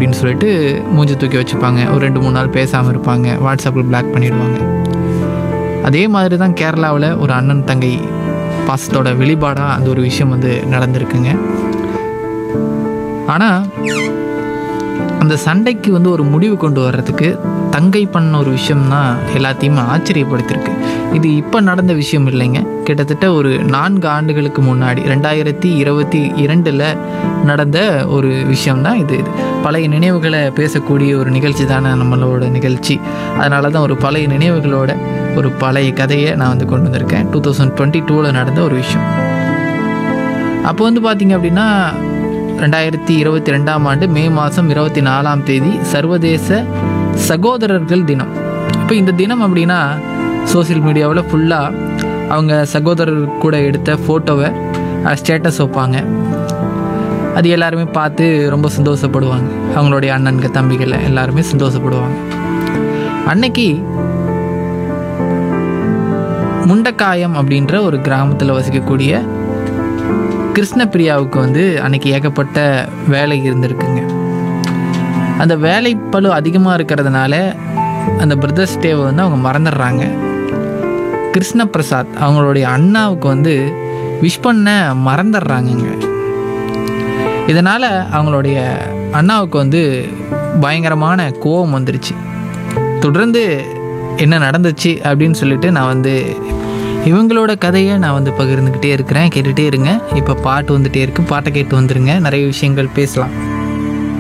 அப்படின்னு சொல்லிட்டு மூஞ்சி தூக்கி வச்சுப்பாங்க ஒரு ரெண்டு மூணு நாள் பேசாமல் இருப்பாங்க வாட்ஸ்அப்பில் பிளாக் பண்ணிடுவாங்க அதே மாதிரி தான் கேரளாவில் ஒரு அண்ணன் தங்கை பாசத்தோட வெளிப்பாடாக அந்த ஒரு விஷயம் வந்து நடந்திருக்குங்க ஆனால் அந்த சண்டைக்கு வந்து ஒரு முடிவு கொண்டு வர்றதுக்கு தங்கை பண்ண ஒரு விஷயம் தான் எல்லாத்தையுமே ஆச்சரியப்படுத்தியிருக்கு இது இப்போ நடந்த விஷயம் இல்லைங்க கிட்டத்தட்ட ஒரு நான்கு ஆண்டுகளுக்கு முன்னாடி ரெண்டாயிரத்தி இருபத்தி இரண்டில் நடந்த ஒரு விஷயம் தான் இது இது பழைய நினைவுகளை பேசக்கூடிய ஒரு நிகழ்ச்சி தானே நம்மளோட நிகழ்ச்சி அதனால தான் ஒரு பழைய நினைவுகளோட ஒரு பழைய கதையை நான் வந்து கொண்டு வந்திருக்கேன் டூ தௌசண்ட் டுவெண்ட்டி டூவில் நடந்த ஒரு விஷயம் அப்போ வந்து பார்த்தீங்க அப்படின்னா ரெண்டாயிரத்தி இருபத்தி ரெண்டாம் ஆண்டு மே மாதம் இருபத்தி நாலாம் தேதி சர்வதேச சகோதரர்கள் தினம் இப்போ இந்த தினம் அப்படின்னா சோஷியல் மீடியாவில் ஃபுல்லாக அவங்க சகோதரர் கூட எடுத்த ஃபோட்டோவை ஸ்டேட்டஸ் வைப்பாங்க அது எல்லாருமே பார்த்து ரொம்ப சந்தோஷப்படுவாங்க அவங்களுடைய அண்ணன்க தம்பிகள் எல்லாருமே சந்தோஷப்படுவாங்க அன்னைக்கு முண்டக்காயம் அப்படின்ற ஒரு கிராமத்தில் வசிக்கக்கூடிய கிருஷ்ணபிரியாவுக்கு வந்து அன்னைக்கு ஏகப்பட்ட வேலை இருந்திருக்குங்க அந்த வேலை பளு அதிகமாக இருக்கிறதுனால அந்த பிரதர்ஸ் டேவை வந்து அவங்க மறந்துடுறாங்க கிருஷ்ண பிரசாத் அவங்களுடைய அண்ணாவுக்கு வந்து விஷ் பண்ண மறந்துடுறாங்கங்க இதனால் அவங்களுடைய அண்ணாவுக்கு வந்து பயங்கரமான கோபம் வந்துருச்சு தொடர்ந்து என்ன நடந்துச்சு அப்படின்னு சொல்லிட்டு நான் வந்து இவங்களோட கதையை நான் வந்து பகிர்ந்துக்கிட்டே இருக்கிறேன் கேட்டுகிட்டே இருங்க இப்போ பாட்டு வந்துட்டே இருக்கு பாட்டை கேட்டு வந்துருங்க நிறைய விஷயங்கள் பேசலாம்